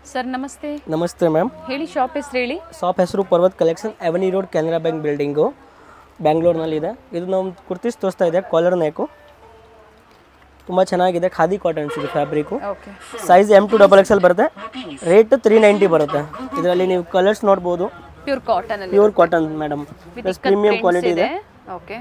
Sir ನಮಸ್ತೆ ನಮಸ್ತೆ ma'am ಹೇಳಿ ಶಾಪ್ ಹೆಸರು ಹೇಳಿ ಶಾಪ್ ಹೆಸರು Parvat collection Avani road Canara bank building ಬ್ಯಾಂಗ್ಳೂರ್ನಲ್ಲಿದೆ ಇದು ನಮ್ಮ ಕುರ್ತೀಸ್ ತೋರಿಸ್ತಾ ಇದೆ ಕಾಲರ್ ನೆಕು ತುಂಬ ಚೆನ್ನಾಗಿದೆ ಖಾದಿ ಕಾಟನ್ಸ್ ಇದು fabric okay size M to double X L ಬರುತ್ತೆ ರೇಟ್ ತ್ರೀ ನೈಂಟಿ ಬರುತ್ತೆ ಇದರಲ್ಲಿ ನೀವು ಕಲರ್ಸ್ ನೋಡ್ಬೋದು ಪ್ಯೂರ್ ಕಾಟನ್ ಅಲ್ಲಿ pure cotton madam plus premium quality ಇದೆ ಓಕೆ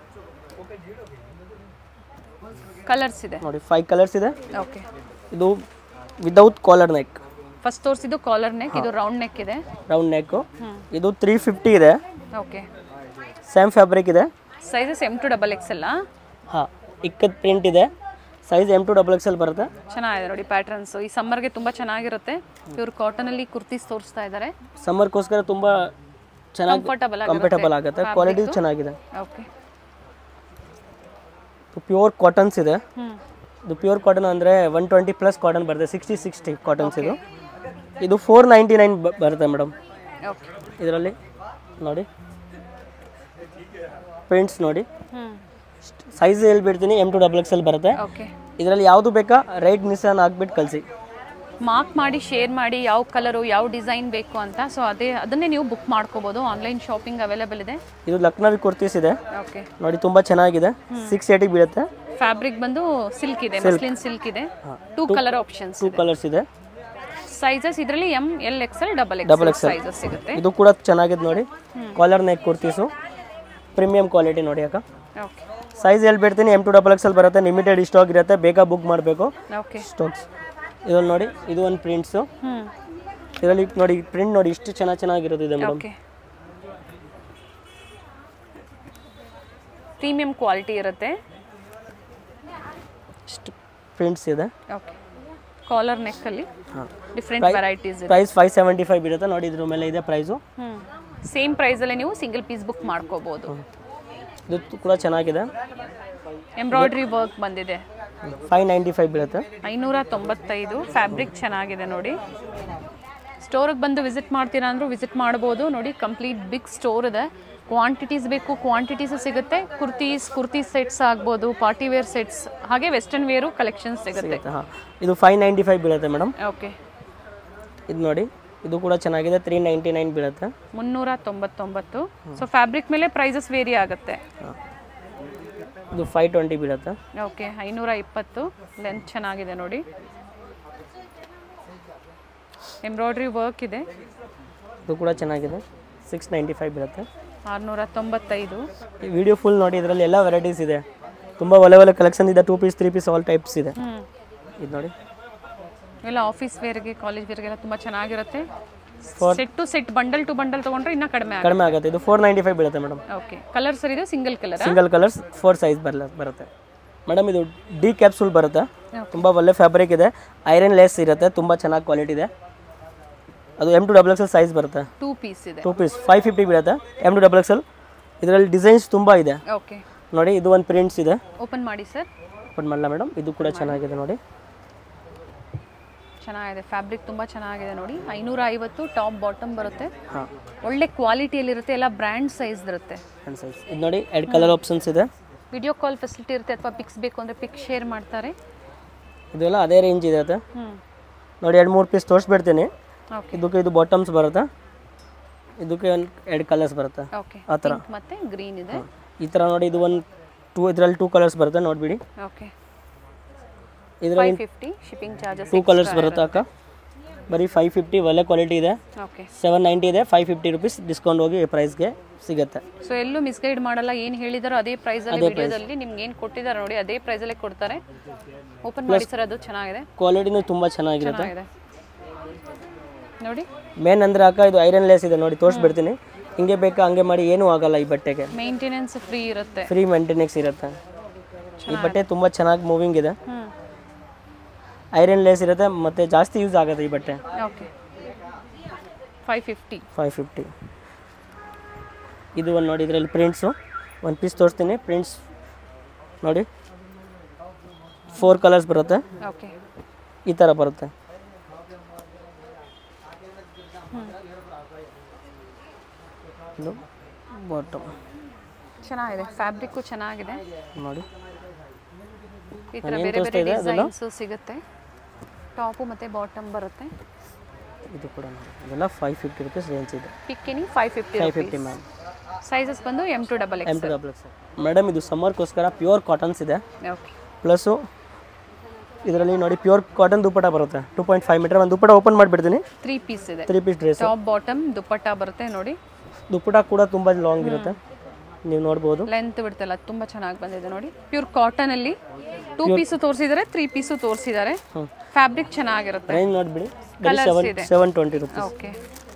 ಕಲರ್ಸ್ ಇದೆ ನೋಡಿ ಫೈವ್ ಕಲರ್ಸ್ ಇದೆ ಓಕೆ ಇದು ವಿದೌಟ್ ಕಾಲರ್ ನೆಕ್ ಫಸ್ಟ್ ತೋರಿಸಿದ್ದು ಕಾಲರ್ ನೆಕ್ ಇದು ರೌಂಡ್ ನೆಕ್ ಇದೆ ರೌಂಡ್ ನೆಕ್ಕು ಹ್ಮ್. ಇದು ತ್ರೀ ಫಿಫ್ಟಿ ಇದೆ ಓಕೆ ಸೇಮ್ ಫ್ಯಾಬ್ರಿಕ್ ಇದೆ sizes M to double X ಎಲ್ಲ ಹಾಂ ಇಕ್ಕತ್ ಪ್ರಿಂಟ್ ಇದೆ size M to double X L ಬರುತ್ತೆ ಚೆನ್ನಾಗಿದೆ ನೋಡಿ ಪ್ಯಾಟರ್ನ್ಸ್ ಈ ಸಮ್ಮರ್ಗೆ ತುಂಬ ಚೆನ್ನಾಗಿರುತ್ತೆ ಪ್ಯೂರ್ ಕಾಟನ್ ಅಲ್ಲಿ ಕುರ್ತೀಸ್ ತೋರಿಸ್ತಾ ಇದ್ದಾರೆ ಸಮ್ಮರ್ಗೋಸ್ಕರ ತುಂಬ ಚೆನ್ನಾಗಿ ಕಂಫರ್ಟಬಲ್ ಕಂಫರ್ಟಬಲ್ ಆಗುತ್ತೆ ಕ್ವಾಲಿಟಿ ಚೆನ್ನಾಗಿದೆ ಓಕೆ ಪ್ಯೂರ್ ಕಾಟನ್ಸ್ ಇದೆ ಹ್ಮ್ ಇದು ಪ್ಯೂರ್ ಕಾಟನ್ ಅಂದರೆ ಒನ್ ಟ್ವೆಂಟಿ ಪ್ಲಸ್ ಕಾಟನ್ ಬರುತ್ತೆ ಸಿಕ್ಸ್ಟಿ ಸಿಕ್ಸ್ಟಿ ಕಾಟನ್ಸ್ ಇದು ಇದು ಫೋರ್ ನೈಂಟಿ ನೈನ್ ಬರುತ್ತೆ ಮೇಡಮ್ ಓಕೆ ಇದರಲ್ಲಿ ನೋಡಿ ಪ್ರಿಂಟ್ಸ್ ನೋಡಿ ಹ್ಮ್ ಸೈಜ್ ಹೇಳ್ಬಿಡ್ತೀನಿ M to double X L ಬರುತ್ತೆ ಓಕೆ ಇದರಲ್ಲಿ ಯಾವುದು ಬೇಕಾ ರೈಟ್ ನಿಸಾನ್ ಹಾಕ್ಬಿಟ್ಟು ಕಳಿಸಿ ಮಾರ್ಕ್ ಮಾಡಿ ಶೇರ್ ಮಾಡಿ ಯಾವ ಕಲರು ಯಾವ ಡಿಸೈನ್ ಬೇಕು ಅಂತ ಸೊ ಅದೇ ಅದನ್ನೇ ನೀವು ಬುಕ್ ಮಾಡ್ಕೋಬೋದು ಆನ್ಲೈನ್ ಶಾಪಿಂಗ್ ಅವೈಲೇಬಲ್ ಇದೆ ಇದು ಲಕ್ನವಿ ಕುರ್ತೀಸ್ ಇದೆ ಓಕೆ ನೋಡಿ ತುಂಬ ಚೆನ್ನಾಗಿದೆ ಸಿಕ್ಸ್ ಏಯ್ಟಿಗೆ ಬೀಳುತ್ತೆ ಫ್ಯಾಬ್ರಿಕ್ ಬಂದು ಸಿಲ್ಕ್ ಇದೆ ಮಸ್ಲಿನ್ ಸಿಲ್ಕ್ ಇದೆ two colour options two colours ಇದೆ ಸೈಜಸ್ ಇದರಲ್ಲಿ M L X L double Double X sizes ಸಿಗುತ್ತೆ ಇದು ಕೂಡ ಚೆನ್ನಾಗಿದೆ ನೋಡಿ collar neck kurtis premium quality ನೋಡಿ ಅಕ್ಕ ಓಕೆ ಸೈಜ್ ಹೇಳ್ಬಿಡ್ತೀನಿ M to double X L ಬರುತ್ತೆ ಲಿಮಿಟೆಡ್ ಸ್ಟಾಕ್ ಇರುತ್ತೆ ಬೇಗ ಬುಕ್ ಮಾಡಬೇಕು ಓಕೆ ಸ್ಟಾಕ್ಸ್ ಇದರಲ್ಲಿ ನೋಡಿ ಇದು ಒಂದು ಪ್ರಿಂಟ್ಸು ಹ್ಞೂ ಇದರಲ್ಲಿ ನೋಡಿ ಪ್ರಿಂಟ್ ನೋಡಿ ಇಷ್ಟು ಚೆನ್ನಾಗಿ ಚೆನ್ನಾಗಿರೋದು ಇದೆ ಮೇಡಮ್ ಓಕೆ ಪ್ರೀಮಿಯಂ ಕ್ವಾಲಿಟಿ ಇರುತ್ತೆ ಇಷ್ಟು ಪ್ರಿಂಟ್ಸ್ ಇದೆ ಓಕೆ ಕಾಲರ್ ನೆಕ್ಕಲ್ಲಿ ಹಾಂ ಡಿಫ್ರೆಂಟ್ ವೆರೈಟೀಸ್ ಇದೆ ಪ್ರೈಸ್ ಫೈವ್ ಸೆವೆಂಟಿ ಫೈವ್ ಬೀಳುತ್ತೆ ನೋಡಿ ಇದ್ರ ಮೇಲೆ ಇದೆ ಪ್ರೈಸು ಹ್ಞೂ ಸೇಮ್ ಪ್ರೈಸಲ್ಲೇ ನೀವು ಸಿಂಗಲ್ ಪೀಸ್ ಬುಕ್ ಮಾಡ್ಕೋಬೋದು ಇದು ಕೂಡ ಚೆನ್ನಾಗಿದೆ ಎಂಬ್ರಾಯ್ಡ್ರಿ ವರ್ಕ್ ಬಂದಿದೆ ಫೈವ್ ನೈಂಟಿ ಫೈವ್ ಬೀಳುತ್ತೆ ಐನೂರ ತೊಂಬತ್ತೈದು ಫ್ಯಾಬ್ರಿಕ್ ಚೆನ್ನಾಗಿದೆ ನೋಡಿ ಸ್ಟೋರಿಗೆ ಬಂದು ವಿಸಿಟ್ ಮಾಡ್ತೀರಾ ಅಂದರೂ ವಿಸಿಟ್ ಮಾಡ್ಬೋದು ನೋಡಿ ಕಂಪ್ಲೀಟ್ ಬಿಗ್ ಸ್ಟೋರ್ ಇದೆ ಕ್ವಾಂಟಿಟೀಸ್ ಬೇಕು ಕ್ವಾಂಟಿಟೀಸ್ ಸಿಗುತ್ತೆ ಕುರ್ತೀಸ್ ಕುರ್ತಿ ಸೆಟ್ಸ್ ಆಗ್ಬೋದು ಪಾರ್ಟಿ ವೇರ್ ಸೆಟ್ಸ್ ಹಾಗೆ ವೆಸ್ಟರ್ನ್ ವೇರು ಕಲೆಕ್ಷನ್ಸ್ ಸಿಗುತ್ತೆ ಹಾಂ ಇದು ಫೈವ್ ನೈಂಟಿ ಫೈವ್ ಬೀಳುತ್ತೆ ಮೇಡಮ್ ಓಕೆ ಇದು ನೋಡಿ ಇದು ಕೂಡ ಚೆನ್ನಾಗಿದೆ ತ್ರೀ ನೈಂಟಿ ನೈನ್ ಬೀಳುತ್ತೆ ಮುನ್ನೂರ ತೊಂಬತ್ತೊಂಬತ್ತು ಸೊ ಫ್ಯಾಬ್ರಿಕ್ ಮೇಲೆ ಪ್ರೈಸಸ್ ವೇರಿ ಆಗುತ್ತೆ ಹಾಂ ಇದು ಫೈವ್ ಟ್ವೆಂಟಿ ಬೀಳುತ್ತೆ ಓಕೆ ಐನೂರ ಇಪ್ಪತ್ತು ಲೆಂತ್ ಚೆನ್ನಾಗಿದೆ ನೋಡಿ ಎಂಬ್ರಾಯ್ಡ್ರಿ ವರ್ಕ್ ಇದೆ ಇದು ಕೂಡ ಚೆನ್ನಾಗಿದೆ ಸಿಕ್ಸ್ ನೈಂಟಿ ಫೈವ್ ಬೀಳುತ್ತೆ ಆರುನೂರ ತೊಂಬತ್ತೈದು ಈ ವಿಡಿಯೋ ಫುಲ್ ನೋಡಿ ಇದರಲ್ಲಿ ಎಲ್ಲ ವೆರೈಟೀಸ್ ಇದೆ ತುಂಬ ಒಳ್ಳೆ ಒಳ್ಳೆ ಕಲೆಕ್ಷನ್ ಇದೆ two piece three piece all types ಇದೆ ಹ್ಞೂ ಇದು ನೋಡಿ ಎಲ್ಲ ಆಫೀಸ್ ವೇರ್ಗೆ ಕಾಲೇಜ್ ವೇರ್ಗೆಲ್ಲ ತುಂಬ ಚೆನ್ನಾಗಿರುತ್ತೆ set to set bundle to bundle ತೊಗೊಂಡ್ರೆ ಇನ್ನೂ ಕಡಿಮೆ ಆಗುತ್ತೆ ಕಡಿಮೆ ಆಗುತ್ತೆ ಇದು ಫೋರ್ ನೈಂಟಿ ಫೈವ್ ಬೀಳುತ್ತೆ ಮೇಡಮ್ ಓಕೆ ಕಲರ್ ಸರ್ ಇದು single colour single colours four size ಬರಲ್ಲ ಬರುತ್ತೆ ಮೇಡಮ್ ಇದು ಡಿ ಕ್ಯಾಪ್ಸೂಲ್ ಬರುತ್ತೆ ತುಂಬ ಒಳ್ಳೆ ಫ್ಯಾಬ್ರಿಕ್ ಇದೆ ಐರನ್ ಲೇಸ್ ಇರುತ್ತೆ ತುಂಬ ಚೆನ್ನಾಗಿ ಕ್ವಾಲಿಟಿ ಇದೆ ಅದು M to double X L size ಬರುತ್ತೆ ಟೂ ಪೀಸ್ ಇದೆ ಟೂ ಪೀಸ್ ಫೈವ್ ಫಿಫ್ಟಿ ಬೀಳುತ್ತೆ M to double X L ಇದರಲ್ಲಿ ಡಿಸೈನ್ಸ್ ತುಂಬ ಇದೆ ಓಕೆ ನೋಡಿ ಇದು ಒಂದು ಪ್ರಿಂಟ್ಸ್ ಇದೆ ಓಪನ್ ಮಾಡಿ ಸರ್ ಬಟ್ ಮಾಡಲ್ಲ ಮೇಡಮ್ ಇದು ಕೂಡ ಚೆನ್ನಾಗಿದೆ ನೋಡಿ ಚೆನ್ನಾಗಿದೆ ಫ್ಯಾಬ್ರಿಕ್ ತುಂಬ ಚೆನ್ನಾಗಿದೆ ನೋಡಿ ಐನೂರ ಐವತ್ತು ಟಾಪ್ ಬಾಟಮ್ ಬರುತ್ತೆ ಹಾಂ ಒಳ್ಳೆ ಕ್ವಾಲಿಟಿಯಲ್ಲಿರುತ್ತೆ ಎಲ್ಲ ಬ್ರ್ಯಾಂಡ್ ಸೈಜ್ ಇರುತ್ತೆ ಹ್ಯಾಂಡ್ ಸೈಜ್ ಇದು ನೋಡಿ ಎರಡು ಕಲರ್ ಆಪ್ಷನ್ಸ್ ಇದೆ ವಿಡಿಯೋ ಕಾಲ್ ಫೆಸಿಲಿಟಿ ಇರುತ್ತೆ ಅಥವಾ ಪಿಕ್ಸ್ ಬೇಕು ಅಂದರೆ ಪಿಕ್ ಶೇರ್ ಮಾಡ್ತಾರೆ ಇದೆಲ್ಲ ಅದೇ ರೇಂಜ್ ಇದೆ ಅದು ಹ್ಞೂ ನೋಡಿ ಎರಡು ಮೂರು ಪೀಸ್ ತೋರಿಸ್ಬಿಡ್ತೀನಿ ಓಕೆ ಇದಕ್ಕೆ ಇದು ಬಾಟಮ್ಸ್ ಬರುತ್ತೆ ಇದಕ್ಕೆ ಒಂದು ಎರಡು ಕಲರ್ಸ್ ಬರುತ್ತೆ ಓಕೆ ಆ ಥರ ಮತ್ತು ಗ್ರೀನ್ ಇದೆ ಈ ಥರ ನೋಡಿ ಇದು ಒಂದು ಟೂ ಇದರಲ್ಲಿ ಟೂ ಕಲರ್ಸ್ ಬರುತ್ತೆ ನೋಡಿಬಿಡಿ ಓಕೆ ಇದರಲ್ಲಿ five fifty shipping charges two colours ಬರುತ್ತೆ ಅಕ್ಕ ಬರೀ ಫೈವ್ ಫಿಫ್ಟಿ ಒಳ್ಳೆ ಕ್ವಾಲಿಟಿ ಇದೆ ಓಕೆ ಸೆವೆನ್ ನೈಂಟಿ ಇದೆ ಫೈವ್ ಫಿಫ್ಟಿ ರುಪೀಸ್ ಡಿಸ್ಕೌಂಟ್ ಹೋಗಿ ಪ್ರೈಸ್ಗೆ ಸಿಗುತ್ತೆ ಸೊ ಎಲ್ಲೂ ಮಿಸ್ಗೈಡ್ ಮಾಡಲ್ಲ ಏನು ಹೇಳಿದಾರೋ ಅದೇ ಪ್ರೈಸಲ್ಲಿ ವಿಡಿಯೋದಲ್ಲಿ ನಿಮ್ಗೆ ಏನು ಕೊಟ್ಟಿದ್ದಾರೆ ನೋಡಿ ಅದೇ ಪ್ರೈಸಲ್ಲೇ ಕೊಡ್ತಾರೆ ಓಪನ್ ಮಾಡಿ ಸರ್ ಅದು ಚೆನ್ನಾಗಿದೆ ಕ್ವಾಲಿಟಿನೂ ತುಂಬ ಚೆನ್ನಾಗಿರುತ್ತೆ ಚೆನ್ನಾಗಿದೆ ನೋಡಿ ಮೇನ್ ಅಂದರೆ ಅಕ್ಕ ಇದು ಐರನ್ ಲೇಸ್ ಇದೆ ನೋಡಿ ತೋರಿಸ್ಬಿಡ್ತೀನಿ ಹಿಂಗೆ ಬೇಕಾ ಹಂಗೆ ಮಾಡಿ ಏನೂ ಆಗಲ್ಲ ಈ ಬಟ್ಟೆಗೆ ಮೇಂಟೆನೆನ್ಸ್ ಫ್ರೀ ಇರುತ್ತೆ ಫ್ರೀ ಮೇಂಟೆನೆನ್ಸ್ ಇರುತ್ತೆ ಈ ಬಟ್ಟೆ ತುಂಬ ಚೆನ್ನಾಗಿ ಮೂವಿಂಗ್ ಇದೆ ಹ್ಞೂ ಐರನ್ ಲೇಸ್ ಇರುತ್ತೆ ಮತ್ತು ಜಾಸ್ತಿ ಯೂಸ್ ಆಗುತ್ತೆ ಈ ಬಟ್ಟೆ okay five fifty five fifty ಇದು ಒಂದು ನೋಡಿ ಇದರಲ್ಲಿ ಪ್ರಿಂಟ್ಸು ಒಂದು ಪೀಸ್ ತೋರಿಸ್ತೀನಿ ಪ್ರಿಂಟ್ಸ್ ನೋಡಿ ಫೋರ್ ಕಲರ್ಸ್ ಬರುತ್ತೆ ಓಕೆ ಈ ಥರ ಬರುತ್ತೆ ಇದು ಬಾಟಮ್ ಚೆನ್ನಾಗಿದೆ ಫ್ಯಾಬ್ರಿಕ್ಕು ಚೆನ್ನಾಗಿದೆ ನೋಡಿ ಈ ಥರ ಬೇರೆ ಬೇರೆ ಡಿಸೈನ್ಸು ಸಿಗುತ್ತೆ ಟಾಪು ಮತ್ತು ಬಾಟಮ್ ಬರುತ್ತೆ ಇದು ಕೂಡ ನೋಡಿ ಇದೆಲ್ಲ ಫೈವ್ ಫಿಫ್ಟಿ ರುಪೀಸ್ ರೇಂಜ್ ಇದೆ ಪಿಕ್ಕಿನಿ five fifty five fifty ma'am sizes ಬಂದು M to double M X to double X madam ಇದು ಸಮ್ಮರ್ಗೋಸ್ಕರ ಪ್ಯೂರ್ ಕಾಟನ್ಸ್ ಇದೆ ಓಕೆ ಪ್ಲಸ್ಸು ಇದರಲ್ಲಿ ನೋಡಿ ಪ್ಯೂರ್ ಕಾಟನ್ ದುಪ್ಪಟ ಬರುತ್ತೆ ಟೂ ಪಾಯಿಂಟ್ ಫೈವ್ ಮೀಟರ್ ಒಂದು ದುಪ್ಪಟ ಓಪನ್ ಮಾಡಿಬಿಡ್ತೀನಿ ತ್ರೀ ಪೀಸ್ ಇದೆ three piece dress top bottom dupatta ಬರುತ್ತೆ ನೋಡಿ ದುಪ್ಪಟ ಕೂಡ ತುಂಬ ಲಾಂಗ್ ಇರುತ್ತೆ ನೀವು ನೋಡ್ಬೋದು ಲೆಂತ್ ಬಿಡ್ತಲ್ಲ ತುಂಬ ಚೆನ್ನಾಗಿ ಬಂದಿದೆ ನೋಡಿ ಪ್ಯೂರ್ ಕಾಟನ್ ಅಲ್ಲಿ ಟೂ ಪೀಸು ತೋರಿಸಿದ್ದಾರೆ ತ್ರೀ ಪೀಸು ತೋರಿಸಿದ್ದಾರೆ ಹ್ಮ್. ಫ್ಯಾಬ್ರಿಕ್ ಚೆನ್ನಾಗಿರುತ್ತೆ ರೇಂಜ್ ನೋಡಿಬಿಡಿ ಬರೀ Colours ಸೆವೆನ್ ಇದೆ. Seven twenty rupees okay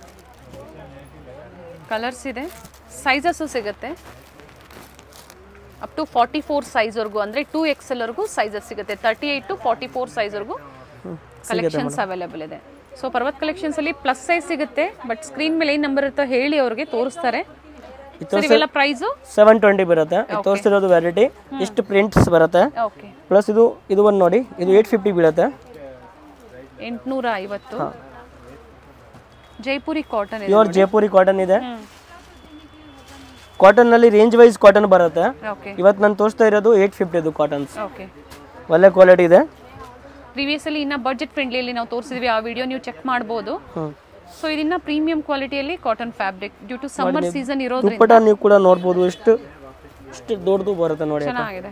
colours ಇದೆ ಸೈಜಸ್ಸು ಸಿಗುತ್ತೆ ಅಪ್ ಟು ಫಾರ್ಟಿ ಫೋರ್ ಸೈಜ್ವರೆಗೂ ಅಂದರೆ ಟೂ ಎಕ್ಸೆಲ್ವರೆಗೂ ಸೈಜಸ್ ಸಿಗುತ್ತೆ thirty eight to forty four ಸೈಜ್ವರೆಗೂ ಕಲೆಕ್ಷನ್ಸ್ ಅವೈಲೇಬಲ್ ಇದೆ ಸೊ ಪರ್ವತ್ ಕಲೆಕ್ಷನ್ಸಲ್ಲಿ ಪ್ಲಸ್ ಸೈಜ್ ಸಿಗುತ್ತೆ ಬಟ್ ಸ್ಕ್ರೀನ್ ಮೇಲೆ ಏನು ನಂಬರ್ ಇರುತ್ತೋ ಹೇಳಿ ಅವ್ರಿಗೆ ತೋರಿಸ್ತಾರೆ ಸರ್ ಇವೆಲ್ಲ ಪ್ರೈಸು ಸೆವೆನ್ ಟ್ವೆಂಟಿ ಬರುತ್ತೆ ಇದು ತೋರಿಸ್ತಿರೋದು ವೆರೈಟಿ ಇಷ್ಟು ಪ್ರಿಂಟ್ಸ್ ಬರುತ್ತೆ ಓಕೆ ಪ್ಲಸ್ ಇದು ಇದು ಒಂದು ನೋಡಿ ಇದು ಏಯ್ಟ್ ಫಿಫ್ಟಿ ಬೀಳುತ್ತೆ ಎಂಟುನೂರ ಐವತ್ತು ಜೈಪುರಿ ಕಾಟನ್ ಇದೆ ಪ್ಯೂರ್ ಜೈಪುರಿ ಕಾಟನ್ ಇದೆ ಕಾಟನ್ನಲ್ಲಿ ರೇಂಜ್ ವೈಸ್ ಕಾಟನ್ ಬರುತ್ತೆ ಓಕೆ ಇವತ್ತು ನಾನು ತೋರಿಸ್ತಾ ಇರೋದು ಏಯ್ಟ್ ಫಿಫ್ಟಿದು ಕಾಟನ್ಸ್ ಓಕೆ ಒಳ್ಳೆ ಕ್ವಾಲಿಟಿ ಇದೆ ಪ್ರೀವಿಯಸಲ್ಲಿ ಇನ್ನ ಬಜೆಟ್ ಫ್ರೆಂಡ್ಲಿಯಲ್ಲಿ ನಾವು ತೋರಿಸಿದ್ವಿ ಆ ವಿಡಿಯೋ ನೀವು ಚೆಕ್ ಮಾಡ್ಬೋದು ಹ್ಞೂ ಸೊ ಇದನ್ನ ಪ್ರೀಮಿಯಂ ಕ್ವಾಲಿಟಿಯಲ್ಲಿ cotton fabric due to summer season ಇರೋದ್ರಿಂದ ದುಪ್ಪಟ ನೀವು ಕೂಡ ನೋಡ್ಬೋದು ಎಷ್ಟು ಎಷ್ಟು ದೊಡ್ಡದು ಬರುತ್ತೆ ನೋಡಿ ಚೆನ್ನಾಗಿದೆ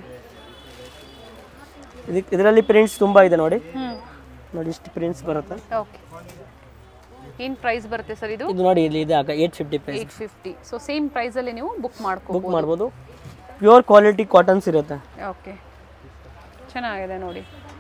ಇದಕ್ಕೆ ಇದರಲ್ಲಿ ಪ್ರಿಂಟ್ಸ್ ತುಂಬ ಇದೆ ನೋಡಿ ಹ್ಮ್ ನೋಡಿ ಇಷ್ಟು ಪ್ರಿಂಟ್ಸ್ ಬರುತ್ತೆ ಓಕೆ ಏನ್ ಪ್ರೈಸ್ ಬರುತ್ತೆ ಸರ್ ಇದು ಇದು ನೋಡಿ ಇಲ್ಲಿ ಇದೆ ಆಗ eight fifty price eight fifty so same price ಅಲ್ಲಿ ನೀವು ಬುಕ್ ಮಾಡ್ಕೋಬಹುದು ಬುಕ್ ಮಾಡ್ಬೋದು ಪ್ಯೂರ್ ಕ್ವಾಲಿಟಿ ಕಾಟನ್ಸ್ ಇರುತ್ತೆ ಓಕೆ ಚೆನ್ನಾಗಿದೆ ನೋಡಿ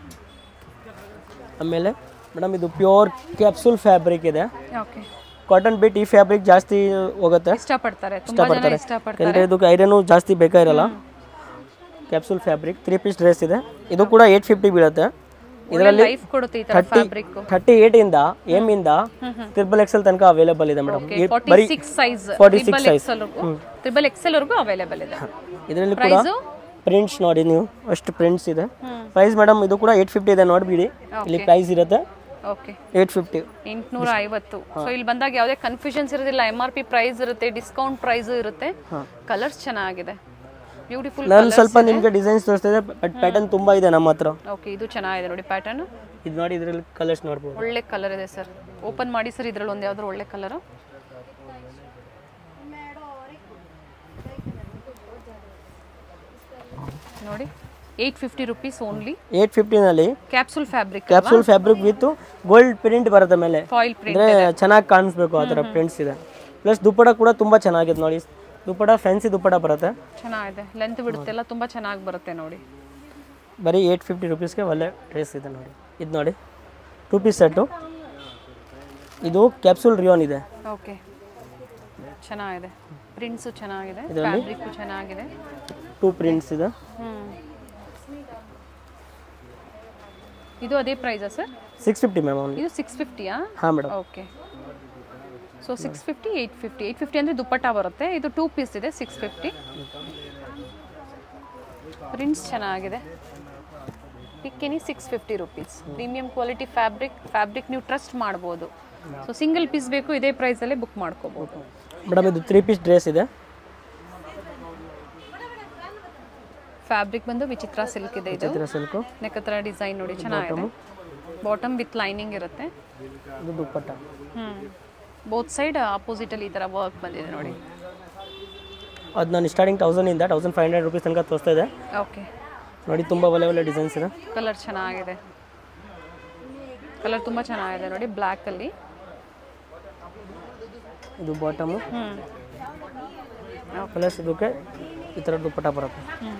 ಆಮೇಲೆ ಮೇಡಮ್ ಇದು ಪ್ಯೂರ್ ಕ್ಯಾಪ್ಸೂಲ್ ಫ್ಯಾಬ್ರಿಕ್ ಇದೆ ಓಕೆ ಕಾಟನ್ ಬಿಟ್ ಈ ಫ್ಯಾಬ್ರಿಕ್ ಜಾಸ್ತಿ ಹೋಗುತ್ತೆ ಇಷ್ಟಪಡ್ತಾರೆ ತುಂಬಾ ಜನ ಇಷ್ಟಪಡ್ತಾರೆ ಯಾಕಂದರೆ ಇದಕ್ಕೆ ಐರನು ಜಾಸ್ತಿ ಬೇಕಾಗಿರಲ್ಲ capsule fabric three piece dress ಇದೆ ಇದು ಕೂಡ ಏಯ್ಟ್ ಫಿಫ್ಟಿ ಬೀಳುತ್ತೆ ಇದರಲ್ಲಿ ಲೈಫ್ ಕೊಡುತ್ತೆ ಈ ತರ ಫ್ಯಾಬ್ರಿಕ್ ಥರ್ಟಿ ಏಟ್ ಇಂದ ಎಮ್ ಇಂದ ತ್ರಿಬಲ್ ಎಕ್ಸೆಲ್ ತನಕ ಅವೈಲೇಬಲ್ ಇದೆ madam forty six size 46 triple XL triple XL ವರ್ಗೂ ಅವೈಲೇಬಲ್ ಇದೆ ಇದರಲ್ಲಿ ಕೂಡ ಪ್ರೈಸು ಪ್ರಿಂಟ್ಸ್ ನೋಡಿ ನೀವು ಅಷ್ಟು ಪ್ರಿಂಟ್ಸ್ ಇದೆ ಪ್ರೈಸ್ ಮೇಡಮ್ ಇದು ಕೂಡ ಏಯ್ಟ್ ಫಿಫ್ಟಿ ಇದೆ ನೋಡಿಬಿಡಿ ಇಲ್ಲಿ ಪ್ರೈಸ್ ಇರುತ್ತೆ ಓಕೆ ಏಯ್ಟ್ ಫಿಫ್ಟಿ ಎಂಟುನೂರ ಐವತ್ತು ಸೊ ಇಲ್ಲಿ ಬಂದಾಗ ಯಾವುದೇ ಕನ್ಫ್ಯೂಷನ್ಸ್ ಇರೋದಿಲ್ಲ ಎಮ್ ಆರ್ ಪಿ ಪ್ರೈಸ್ ಇರುತ್ತೆ ಡಿಸ್ಕೌಂಟ್ ಪ್ರೈಸ್ ಇರುತ್ತೆ ಕಲರ್ಸ್ ಚೆನ್ನಾಗಿದೆ ಬ್ಯೂಟಿಫುಲ್ ನಾನು ಸ್ವಲ್ಪ ನಿಮಗೆ ಡಿಸೈನ್ಸ್ ತೋರಿಸ್ತಿದೆ ಬಟ್ ಪ್ಯಾಟರ್ನ್ ತುಂಬ ಇದೆ ನಮ್ಮ ಹತ್ರ ಓಕೆ ಇದು ಚೆನ್ನಾಗಿದೆ ನೋಡಿ ಪ್ಯಾಟರ್ನ್ ಇದು ನೋಡಿ ಇದರಲ್ಲಿ ಕಲರ್ಸ್ ನೋಡ್ಬೋದು ಒಳ್ಳೆ ಕಲರ್ ಇದೆ ಸರ್ ಓಪನ್ ಮಾಡಿ ಸರ್ ಇದ್ರಲ್ಲಿ ಒಂದು ಯಾವ್ದಾದ್ರು ಒಳ್ಳೆ ಕಲರ್ ನೋಡಿ eight fifty rupees only eight ಫಿಫ್ಟಿನಲ್ಲಿ capsule fabric capsule fabric with gold print ಬರುತ್ತೆ ಮೇಲೆ ಫಾಯಿಲ್ ಪ್ರಿಂಟ್ ಅಂದರೆ ಚೆನ್ನಾಗಿ ಕಾಣಿಸ್ಬೇಕು ಆ ಥರ ಪ್ರಿಂಟ್ಸ್ ಇದೆ ಪ್ಲಸ್ ದುಪ್ಪಟ ಕೂಡ ತುಂಬ ಚೆನ್ನಾಗಿದೆ ನೋಡಿ ದುಪ್ಪಟ ಫ್ಯಾನ್ಸಿ ದುಪ್ಪಟ ಬರುತ್ತೆ ಚೆನ್ನಾಗಿದೆ ಲೆಂತ್ ಬಿಡುತ್ತೆಲ್ಲ ತುಂಬಾ ಚೆನ್ನಾಗಿ ಬರುತ್ತೆ ನೋಡಿ ಬರೀ ಏಯ್ಟ್ ಫಿಫ್ಟಿ ರುಪೀಸ್ಗೆ ಒಳ್ಳೆ ಡ್ರೆಸ್ ಇದೆ ನೋಡಿ ಇದು ನೋಡಿ ಟೂ ಪೀಸ್ ಸೆಟ್ಟು ಇದು ಕ್ಯಾಪ್ಸೂಲ್ ರಿಯೋನ್ ಇದೆ ಓಕೆ ಚೆನ್ನಾಗಿದೆ ಪ್ರಿಂಟ್ಸು ಚೆನ್ನಾಗಿದೆ ಫ್ಯಾಬ್ರಿಕ್ಕು ಚೆನ್ನಾಗಿದೆ ಟೂ ಪ್ರಿಂಟ್ಸ್ ಇದೆ ಹ್ಮ್ ಇದು ಅದೇ ಪ್ರೈಸಾ sir six fifty ma'am only ಇದು ಸಿಕ್ಸ್ ಫಿಫ್ಟಿಯಾ ಹಾಂ madam okay so six fifty eight fifty eight fifty ಅಂದರೆ ದುಪ್ಪಟ್ಟ ಬರುತ್ತೆ ಇದು ಟೂ ಪೀಸ್ ಇದೆ ಸಿಕ್ಸ್ ಫಿಫ್ಟಿ ಪ್ರಿಂಟ್ಸ್ ಚೆನ್ನಾಗಿದೆ ಪಿಕ್ಕಿನಿ six fifty rupees premium quality fabric fabric ನೀವು ಟ್ರಸ್ಟ್ ಮಾಡ್ಬೋದು ಸೊ ಸಿಂಗಲ್ ಪೀಸ್ ಬೇಕು ಇದೇ ಪ್ರೈಸಲ್ಲೇ ಬುಕ್ ಮಾಡ್ಕೋಬೋದು ಮೇಡಮ್ ಇದು ತ್ರೀ ಪೀಸ್ ಡ್ರೆಸ್ ಇದೆ ಫ್ಯಾಬ್ರಿಕ್ ಬಂದು ವಿಚಿತ್ರ ಸಿಲ್ಕ್ ಇದೆ ಇದು ಚಿತ್ರ ಸಿಲ್ಕು ನೆಕ್ ಹತ್ರ ಡಿಸೈನ್ ನೋಡಿ ಚೆನ್ನಾಗಿದೆ ಬಾಟಮ್ ವಿತ್ ಲೈನಿಂಗ್ ಇರುತ್ತೆ ಇದು ದುಪ್ಪಟ್ಟ ಹ್ಞೂ ಬೋತ್ ಸೈಡ್ ಆಪೋಸಿಟಲ್ಲಿ ಈ ಥರ ವರ್ಕ್ ಬಂದಿದೆ ನೋಡಿ ಅದು ನಾನು ಸ್ಟಾರ್ಟಿಂಗ್ ತೌಸಂಡಿಂದ ತೌಸಂಡ್ ಫೈವ್ ಹಂಡ್ರೆಡ್ ರುಪೀಸ್ ತನಕ ತೋರಿಸ್ತಾ ಇದೆ ಓಕೆ ನೋಡಿ ತುಂಬ ಒಳ್ಳೆ ಒಳ್ಳೆ ಡಿಸೈನ್ಸ್ ಇದೆ ಕಲರ್ ಚೆನ್ನಾಗಿದೆ ಕಲರ್ ತುಂಬ ಚೆನ್ನಾಗಿದೆ ನೋಡಿ ಬ್ಲ್ಯಾಕಲ್ಲಿ ಇದು ಬಾಟಮು ಹ್ಞೂ ಪ್ಲಸ್ ಇದಕ್ಕೆ ಈ ಥರ ದುಪ್ಪಟ್ಟ ಬರುತ್ತೆ